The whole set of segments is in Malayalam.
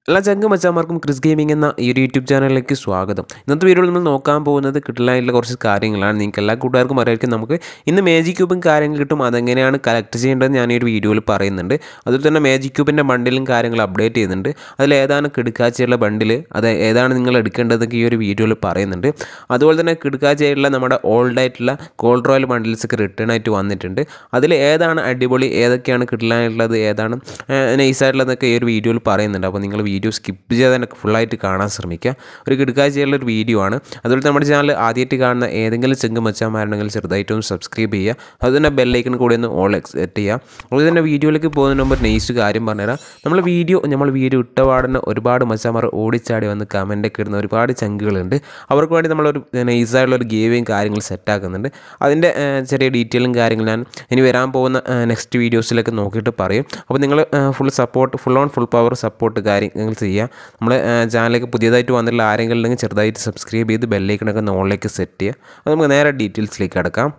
എല്ലാ ചങ്ക് മച്ചാമാർക്കും ക്രിസ് ഗെയിമിംഗ് എന്ന ഈ ഒരു യൂട്യൂബ് ചാനലിലേക്ക് സ്വാഗതം ഇന്നത്തെ വീഡിയോയിൽ നമ്മൾ നോക്കാൻ പോകുന്നത് കിട്ടലായിട്ടുള്ള കുറച്ച് കാര്യങ്ങളാണ് നിങ്ങൾക്ക് എല്ലാ കൂട്ടുകാർക്കും അറിയായിരിക്കും നമുക്ക് ഇന്ന് മേജിക് ക്യൂബും കാര്യങ്ങൾ കിട്ടും അതെങ്ങനെയാണ് കളക്ട് ചെയ്യേണ്ടത് ഞാൻ ഈ ഒരു വീഡിയോയിൽ പറയുന്നുണ്ട് അതുപോലെ തന്നെ മേജിക് ക്യൂബിൻ്റെ ബണ്ടിലും കാര്യങ്ങൾ അപ്ഡേറ്റ് ചെയ്യുന്നുണ്ട് അതിൽ ഏതാണ് കിടക്കാച്ചയുള്ള ബണ്ടിൽ അത് ഏതാണ് നിങ്ങൾ എടുക്കേണ്ടതൊക്കെ ഈ ഒരു വീഡിയോയിൽ പറയുന്നുണ്ട് അതുപോലെ തന്നെ കിടക്കാച്ചയുള്ള നമ്മുടെ ഓൾഡ് ആയിട്ടുള്ള ഗോൾഡ് റോയൽ ബണ്ടിൽസ് ഒക്കെ റിട്ടേൺ ആയിട്ട് വന്നിട്ടുണ്ട് അതിൽ ഏതാണ് അടിപൊളി ഏതൊക്കെയാണ് കിട്ടലായിട്ടുള്ളത് ഏതാണ് നൈസായിട്ടുള്ളതൊക്കെ ഈ ഒരു വീഡിയോയിൽ പറയുന്നുണ്ട് അപ്പോൾ നിങ്ങൾ വീഡിയോ സ്കിപ്പ് ചെയ്ത് തന്നെ ഫുള്ളായിട്ട് കാണാൻ ശ്രമിക്കുക ഒരു കിടക്കാഴ്ചയുള്ള ഒരു വീഡിയോ ആണ് അതുപോലെ നമ്മുടെ ചാനൽ ആദ്യമായിട്ട് കാണുന്ന ഏതെങ്കിലും ചെങ്ക് മച്ചാന്മാരുണ്ടെങ്കിൽ ചെറുതായിട്ടൊന്ന് സബ്സ്ക്രൈബ് ചെയ്യുക അതുപോലെ തന്നെ ബെല്ലൈക്കൺ കൂടി ഒന്ന് ഓൾ സെറ്റ് ചെയ്യുക അതുപോലെ തന്നെ വീഡിയോയിലേക്ക് പോകുന്നതിന് മുമ്പ് നെയ്സ് കാര്യം പറഞ്ഞുതരാം നമ്മൾ വീഡിയോ നമ്മൾ വീഡിയോ ഇട്ട പാടുന്ന ഒരുപാട് മച്ചാന്മാർ ഓടിച്ചാടി വന്ന് കമൻ്റൊക്കെ ഇടുന്ന ഒരുപാട് ചങ്കുകളുണ്ട് അവർക്ക് വേണ്ടി നമ്മളൊരു നൈസായിട്ടുള്ള ഒരു ഗെയിമും കാര്യങ്ങൾ സെറ്റാക്കുന്നുണ്ട് അതിൻ്റെ ഏഹ്, ചെറിയ ഡീറ്റെയിലും കാര്യങ്ങളും ഞാൻ ഇനി വരാൻ പോകുന്ന നെക്സ്റ്റ് വീഡിയോസിലൊക്കെ നോക്കിയിട്ട് പറയും അപ്പോൾ നിങ്ങൾ full support full on full power support കാര്യങ്ങൾ ചെയ്യുക നമ്മൾ ചാനലിലേക്ക് പുതിയതായിട്ട് വന്നിട്ടുള്ള ആരെങ്കിലും ഉണ്ടെങ്കിൽ ചെറുതായിട്ട് സബ്സ്ക്രൈബ് ചെയ്ത് ബെല്ലൈക്കണൊക്കെ ഒന്ന് ഓണിലേക്ക് സെറ്റ് ചെയ്യുക അപ്പോൾ നമുക്ക് നേരെ ഡീറ്റെയിൽസിലേക്ക് കിടക്കാം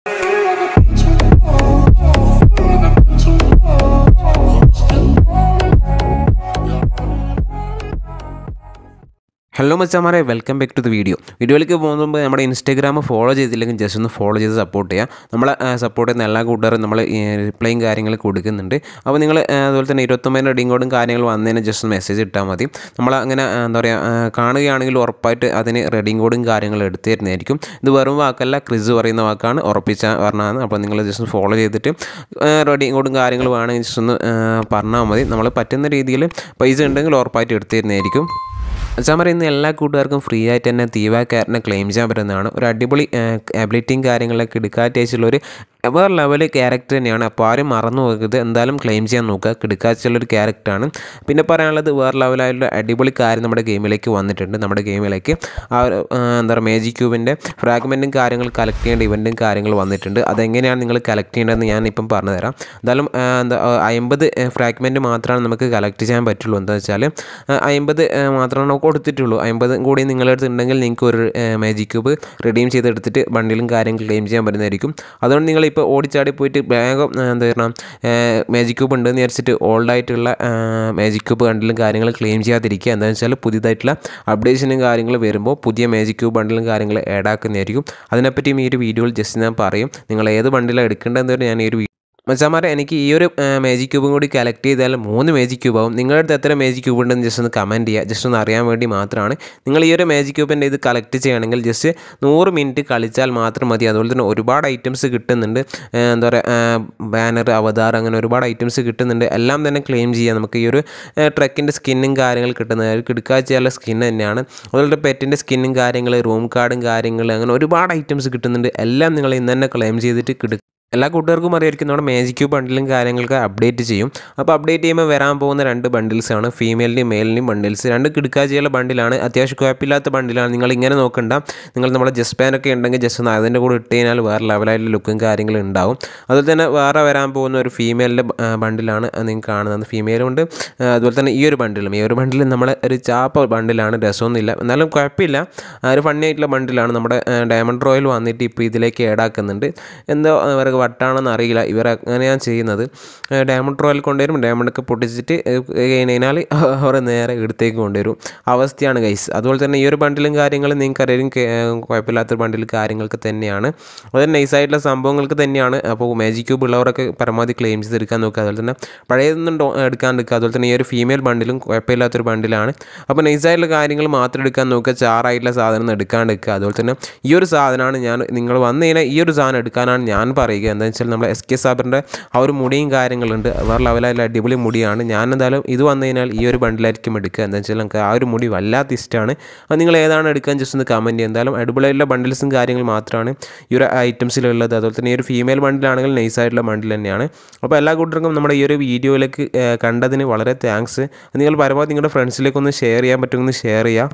ഹലോ മച്ചാമാരെ welcome back to the video വീഡിയോയിലേക്ക് പോകുമ്പോൾ നമ്മുടെ ഇൻസ്റ്റാഗ്രാം ഫോളോ ചെയ്തില്ലെങ്കിൽ ജസ്റ്റ് ഒന്ന് ഫോളോ ചെയ്ത് സപ്പോർട്ട് ചെയ്യുക നമ്മളെ സപ്പോർട്ട് ചെയ്യുന്ന എല്ലാ കൂട്ടുകാരും നമ്മൾ റിപ്ലൈയും കാര്യങ്ങൾ കൊടുക്കുന്നുണ്ട് അപ്പോൾ നിങ്ങൾ അതുപോലെ തന്നെ ഇരുപത്തൊമ്പതിൻ്റെ റെഡിങ് കോഡും കാര്യങ്ങൾ വന്നതിന് ജസ്റ്റ് മെസ്സേജ് ഇട്ടാൽ മതി നമ്മൾ അങ്ങനെ ആ, എന്താ പറയുക കാണുകയാണെങ്കിൽ ഉറപ്പായിട്ട് അതിന് റെഡിങ് കോഡും കാര്യങ്ങളും എടുത്തു തരുന്നതായിരിക്കും ഇത് വെറും വാക്കല്ല ക്രിസ് പറയുന്ന വാക്കാണ് ഉറപ്പിച്ച പറഞ്ഞതാണ് അപ്പോൾ നിങ്ങൾ ജസ്റ്റ് ഫോളോ ചെയ്തിട്ട് റെഡിങ് കോഡും കാര്യങ്ങൾ വേണമെങ്കിൽ ജസ്റ്റ് ഒന്ന് പറഞ്ഞാൽ മതി നമ്മൾ പറ്റുന്ന രീതിയിൽ പൈസ ഉണ്ടെങ്കിൽ ഉറപ്പായിട്ട് എടുത്തു തരുന്നതായിരിക്കും അച്ചാമറ ഇന്ന് എല്ലാ കൂട്ടുകാർക്കും ഫ്രീ ആയിട്ട് തന്നെ തീവാക്കാരനെ ക്ലെയിം ചെയ്യാൻ പറ്റുന്നതാണ് ഒരു അടിപൊളി അബിലിറ്റിയും കാര്യങ്ങളൊക്കെ എടുക്കാറ്റുള്ള ഒരു വേറെ ലെവൽ ക്യാരക്ടർ തന്നെയാണ് അപ്പോൾ ആരും മറന്നു പോകരുത് എന്തായാലും ക്ലെയിം ചെയ്യാൻ നോക്കുക കിടക്കാച്ചുള്ള ഒരു ക്യാരക്ടറാണ് പിന്നെ പറയാനുള്ളത് വേറെ ലെവലായിട്ടുള്ള അടിപൊളി കാര്യം നമ്മുടെ ഗെയിമിലേക്ക് വന്നിട്ടുണ്ട് നമ്മുടെ ഗെയിമിലേക്ക് ആ ഒരു ആ, എന്താ പറയുക മേജിക് ക്യൂബിൻ്റെ ഫ്രാഗ്മെൻറ്റും കാര്യങ്ങൾ കളക്ട് ചെയ്യേണ്ട ഇവൻറ്റും കാര്യങ്ങൾ വന്നിട്ടുണ്ട് അതെങ്ങനെയാണ് നിങ്ങൾ കളക്ട് ചെയ്യേണ്ടതെന്ന് ഞാൻ ഇപ്പം പറഞ്ഞു തരാം എന്തായാലും ആ, എന്താ അമ്പത് ഫ്രാഗ്മെൻറ്റ് മാത്രമാണ് നമുക്ക് കളക്ട് ചെയ്യാൻ പറ്റുള്ളൂ എന്താ വെച്ചാൽ അമ്പത് മാത്രമാണ് കൊടുത്തിട്ടുള്ളൂ അമ്പത് കൂടി നിങ്ങളുടെ അടുത്ത് ഉണ്ടെങ്കിൽ നിങ്ങൾക്ക് ഒരു മാജിക് ക്യൂബ് റിഡീം ചെയ്തെടുത്തിട്ട് ബണ്ടിലും കാര്യങ്ങൾ ക്ലെയിം ചെയ്യാൻ പറ്റുന്നതായിരിക്കും അതുകൊണ്ട് നിങ്ങൾ ഇപ്പോൾ ഓടിച്ചാടി പോയിട്ട് വേഗം ആ, എന്താ പറയുക മാജിക് ക്യൂബ് ഉണ്ടെന്ന് വിചാരിച്ചിട്ട് ഓൾഡ് ആയിട്ടുള്ള മാജിക് ക്യൂബ് ബണ്ടിലും കാര്യങ്ങൾ ക്ലെയിം ചെയ്യാതിരിക്കുക എന്താണെന്ന് വെച്ചാൽ പുതിയതായിട്ടുള്ള അപ്ഡേഷനും കാര്യങ്ങൾ വരുമ്പോൾ പുതിയ മാജിക് ക്യൂബ് ബണ്ടിലും കാര്യങ്ങൾ ആഡ് ആക്കുന്നതായിരിക്കും അതിനെപ്പറ്റിയും ഈ ഒരു വീഡിയോയിൽ ജസ്റ്റ് ഞാൻ പറയും നിങ്ങൾ ഏത് ബണ്ടിലാണ് എടുക്കേണ്ടതെന്ന് ഞാൻ ഈ ഒരു മച്ചാമാരെ എനിക്ക് ഈ ഒരു മാജിക് ക്യൂബും കൂടി കളക്ട് ചെയ്താൽ മൂന്ന് മാജിക് ക്യൂബ് ആവും നിങ്ങളുടെ അടുത്ത് എത്ര മാജിക് ക്യൂബ് ഉണ്ടെന്ന് ജസ്റ്റ് ഒന്ന് കമൻറ്റ് ചെയ്യുക ജസ്റ്റ് ഒന്ന് അറിയാൻ വേണ്ടി മാത്രമാണ് നിങ്ങൾ ഈ ഒരു മാജിക് ക്യൂബിൻ്റെ ഇത് കളക്ട് ചെയ്യുകയാണെങ്കിൽ ജസ്റ്റ് നൂറ് മിനിറ്റ് കളിച്ചാൽ മാത്രം മതി അതുപോലെ തന്നെ ഒരുപാട് ഐറ്റംസ് കിട്ടുന്നുണ്ട് ഏ, എന്താ പറയുക ബാനർ അവതാർ അങ്ങനെ ഒരുപാട് ഐറ്റംസ് കിട്ടുന്നുണ്ട് എല്ലാം തന്നെ ക്ലെയിം ചെയ്യാം നമുക്ക് ഈ ഒരു ട്രക്കിൻ്റെ സ്കിന്നും കാര്യങ്ങൾ കിട്ടുന്നത് കിടക്കാഴ്ചയുള്ള സ്കിൻ തന്നെയാണ് അതുപോലെ പെറ്റിൻ്റെ സ്കിന്നും കാര്യങ്ങൾ റൂം കാർഡും കാര്യങ്ങൾ അങ്ങനെ ഒരുപാട് ഐറ്റംസ് കിട്ടുന്നുണ്ട് എല്ലാം നിങ്ങൾ ഇന്ന് തന്നെ ക്ലെയിം ചെയ്തിട്ട് കിട എല്ലാ കൂട്ടുകാർക്കും അറിയായിരിക്കും നമ്മുടെ മാജിക് ക്യൂബ് ബണ്ടിലും കാര്യങ്ങളൊക്കെ അപ്ഡേറ്റ് ചെയ്യും അപ്പോൾ അപ്ഡേറ്റ് ചെയ്യുമ്പോൾ വരാൻ പോകുന്ന രണ്ട് ബണ്ടിൽസാണ് ഫീമെയിലിൻ്റെയും മെയിലിൻ്റെയും ബണ്ടിൽസ് രണ്ട് കിടക്കാഴ്ചയുള്ള ബണ്ടിലാണ് അത്യാവശ്യം കുഴപ്പമില്ലാത്ത ബണ്ടിലാണ് നിങ്ങൾ ഇങ്ങനെ നോക്കണ്ട നിങ്ങൾ നമ്മുടെ ജസ്റ്റ് പാനൊക്കെ ഉണ്ടെങ്കിൽ ജസ്റ്റ് ഒന്ന് അതിൻ്റെ കൂടെ ഇട്ട് കഴിഞ്ഞാൽ വേറെ ലെവലായിട്ടുള്ള ലുക്കും കാര്യങ്ങളും ഉണ്ടാവും അതുപോലെ തന്നെ വേറെ വരാൻ പോകുന്ന ഒരു ഫീമെയിലിൻ്റെ ബണ്ടിലാണ് നിങ്ങൾക്ക് കാണുന്നത് ഫീമെയിലും ഉണ്ട് ആ, അതുപോലെ തന്നെ ഈ ഒരു ബണ്ടിലും ഈ ഒരു ബണ്ടിലും നമ്മുടെ ഒരു ചാപ്പ ബണ്ടിലാണ് രസമൊന്നുമില്ല എന്നാലും കുഴപ്പമില്ല ആ, ഒരു ഫണ്ണി ആയിട്ടുള്ള ബണ്ടിലാണ് നമ്മുടെ ഡയമണ്ട് റോയൽ വന്നിട്ട് ഇപ്പോൾ ഇതിലേക്ക് ഏഡാക്കുന്നുണ്ട് എന്തോ അവർക്ക് വട്ടാണെന്ന് അറിയില്ല ഇവർ അങ്ങനെയാണ് ചെയ്യുന്നത് ഡയമണ്ട് റോയൽ കൊണ്ടുവരും ഡയമണ്ടൊക്കെ പൊട്ടിച്ചിട്ട് കഴിഞ്ഞാൽ അവർ നേരെ ഇടത്തേക്ക് കൊണ്ടുവരും അവസ്ഥയാണ് ഗൈസ് അതുപോലെ തന്നെ ഈ ഒരു ബണ്ടിലും കാര്യങ്ങളും നിങ്ങൾക്ക് അറിയാം കുഴപ്പമില്ലാത്ത ബണ്ടിൽ കാര്യങ്ങൾക്ക് തന്നെയാണ് അത് നൈസായിട്ടുള്ള സംഭവങ്ങൾക്ക് തന്നെയാണ് അപ്പോൾ മാജിക് ക്യൂബ് ഉള്ളവരൊക്കെ പരമാവധി ക്ലെയിം ചെയ്തെടുക്കാൻ നോക്കുക അതുപോലെ തന്നെ പഴയതൊന്നും ഡോ- എടുക്കാൻ എടുക്കുക അതുപോലെ തന്നെ ഈ ഒരു ഫീമെയിൽ ബണ്ടിലും കുഴപ്പമില്ലാത്തൊരു ബണ്ടിലാണ് അപ്പോൾ നൈസായിട്ടുള്ള കാര്യങ്ങൾ മാത്രം എടുക്കാൻ നോക്കുക ചാറായിട്ടുള്ള സാധനം ഒന്നും എടുക്കാണ്ട് എടുക്കുക അതുപോലെ തന്നെ ഈ ഒരു സാധനമാണ് ഞാൻ നിങ്ങൾ വന്നു കഴിഞ്ഞാൽ ഈ ഒരു സാധനം എടുക്കാനാണ് ഞാൻ പറയുക എന്താണെന്ന് വെച്ചാൽ നമ്മുടെ എസ് കെ സാബറിൻ്റെ ആ ഒരു മുടിയും കാര്യങ്ങളുണ്ട് വേറെ ലെവലായിട്ടുള്ള അടിപൊളി മുടിയാണ് ഞാൻ എന്തായാലും ഇത് വന്നു കഴിഞ്ഞാൽ ഈ ഒരു ബണ്ടിലായിരിക്കും എടുക്കുക എന്താണെന്ന് വെച്ചാൽ നമുക്ക് ആ ഒരു മുടി വല്ലാത്ത ഇഷ്ടമാണ് അത് നിങ്ങൾ ഏതാണ് എടുക്കാൻ ജസ്റ്റ് ഒന്ന് കമൻറ്റ് ചെയ്യുക എന്തായാലും അടിപൊളിയായിട്ടുള്ള ബണ്ടിൽസും കാര്യങ്ങൾ മാത്രമാണ് ഈ ഒരു ഐറ്റംസിലുള്ളത് അതുപോലെ തന്നെ ഈ ഒരു ഫീമെയിൽ ബണ്ടിലാണെങ്കിൽ നൈസായിട്ടുള്ള ബണ്ടിൽ തന്നെയാണ് അപ്പോൾ എല്ലാ കൂട്ടർക്കും നമ്മുടെ ഈ ഒരു വീഡിയോയിലേക്ക് ഏഹ്, കണ്ടതിന് വളരെ താങ്ക്സ് നിങ്ങൾ പരമാവധി നിങ്ങളുടെ ഫ്രണ്ട്സിലേക്ക് ഒന്ന് ഷെയർ ചെയ്യാൻ പറ്റുമെന്ന് ഷെയർ ചെയ്യുക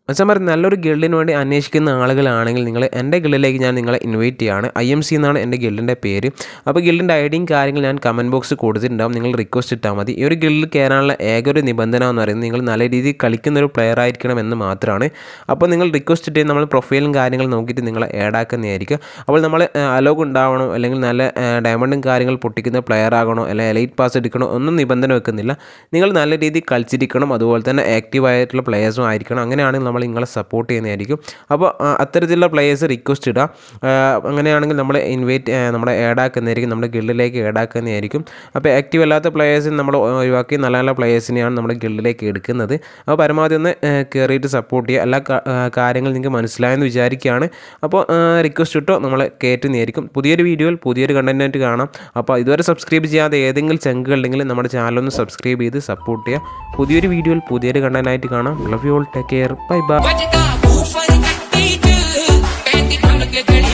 മച്ചന്മാർ നല്ലൊരു ഗിൽഡിന് വേണ്ടി അന്വേഷിക്കുന്ന ആളുകളാണെങ്കിൽ നിങ്ങൾ എൻ്റെ ഗിൽഡിലേക്ക് ഞാൻ നിങ്ങളെ ഇൻവൈറ്റ് ചെയ്യാണ് ഐ എം സി എന്നാണ് എൻ്റെ ഗിൽഡിൻ്റെ പേര് അപ്പോൾ ഗിൽഡിൻ്റെ ഐഡിയും കാര്യങ്ങൾ ഞാൻ കമൻറ്റ് ബോക്സ് കൊടുത്തിട്ടുണ്ടാവും നിങ്ങൾ റിക്വസ്റ്റ് ഇട്ടാൽ മതി ഈ ഒരു ഗിൽഡിൽ കയറാനുള്ള ഏക ഒരു നിബന്ധന എന്ന് പറയുന്നത് നിങ്ങൾ നല്ല രീതിയിൽ കളിക്കുന്ന ഒരു പ്ലെയർ ആയിരിക്കണം എന്ന് മാത്രമാണ് അപ്പോൾ നിങ്ങൾ റിക്വസ്റ്റ് ഇട്ട് നമ്മൾ പ്രൊഫൈലും കാര്യങ്ങളും നോക്കിയിട്ട് നിങ്ങളെ ആഡ് ആക്കുന്നതായിരിക്കും അപ്പോൾ നമ്മൾ അലോഗ് ഉണ്ടാവണോ അല്ലെങ്കിൽ നല്ല ഡയമണ്ടും കാര്യങ്ങൾ പൊട്ടിക്കുന്ന പ്ലെയർ ആകണോ അല്ലെങ്കിൽ എലൈറ്റ് പാസ് എടുക്കണോ ഒന്നും നിബന്ധന വെക്കുന്നില്ല നിങ്ങൾ നല്ല രീതിയിൽ കളിച്ചിരിക്കണം അതുപോലെ തന്നെ ആക്റ്റീവ് ആയിട്ടുള്ള പ്ലെയേഴ്സും ആയിരിക്കണം അങ്ങനെയാണെങ്കിൽ നമ്മൾ നിങ്ങളെ സപ്പോർട്ട് ചെയ്യുന്നതായിരിക്കും അപ്പോൾ ആ, അത്തരത്തിലുള്ള പ്ലെയേഴ്സ് റിക്വസ്റ്റ് ഇടുക ആ, അങ്ങനെയാണെങ്കിൽ നമ്മൾ ഇൻവൈറ്റ് നമ്മളെ ആഡ് ആക്കുന്നതായിരിക്കും നമ്മുടെ ഗിൽഡിലേക്ക് ആഡ് ആക്കുന്നതായിരിക്കും അപ്പോൾ ആക്റ്റീവ് അല്ലാത്ത പ്ലെയേഴ്സിന് നമ്മൾ ഒഴിവാക്കി നല്ല നല്ല പ്ലെയേഴ്സിനെയാണ് നമ്മുടെ ഗിൽഡിലേക്ക് എടുക്കുന്നത് അപ്പോൾ പരമാവധി ഒന്ന് ആ, കയറിയിട്ട് സപ്പോർട്ട് ചെയ്യുക എല്ലാ കാ- ആ, കാര്യങ്ങൾ നിങ്ങൾക്ക് മനസ്സിലായെന്ന് വിചാരിക്കുകയാണ് അപ്പോൾ റിക്വസ്റ്റ് ഇട്ടോ നമ്മൾ കയറ്റുന്നതായിരിക്കും പുതിയൊരു വീഡിയോയിൽ പുതിയൊരു കണ്ടൻറ്റായിട്ട് കാണാം അപ്പോൾ ഇതുവരെ സബ്സ്ക്രൈബ് ചെയ്യാതെ ഏതെങ്കിലും ചങ്കുകളുണ്ടെങ്കിൽ നമ്മുടെ ചാനലൊന്ന് സബ്സ്ക്രൈബ് ചെയ്ത് സപ്പോർട്ട് ചെയ്യുക പുതിയൊരു വീഡിയോയിൽ പുതിയൊരു കണ്ടൻറ്റായിട്ട് കാണാം love you all take care bye bye What you got?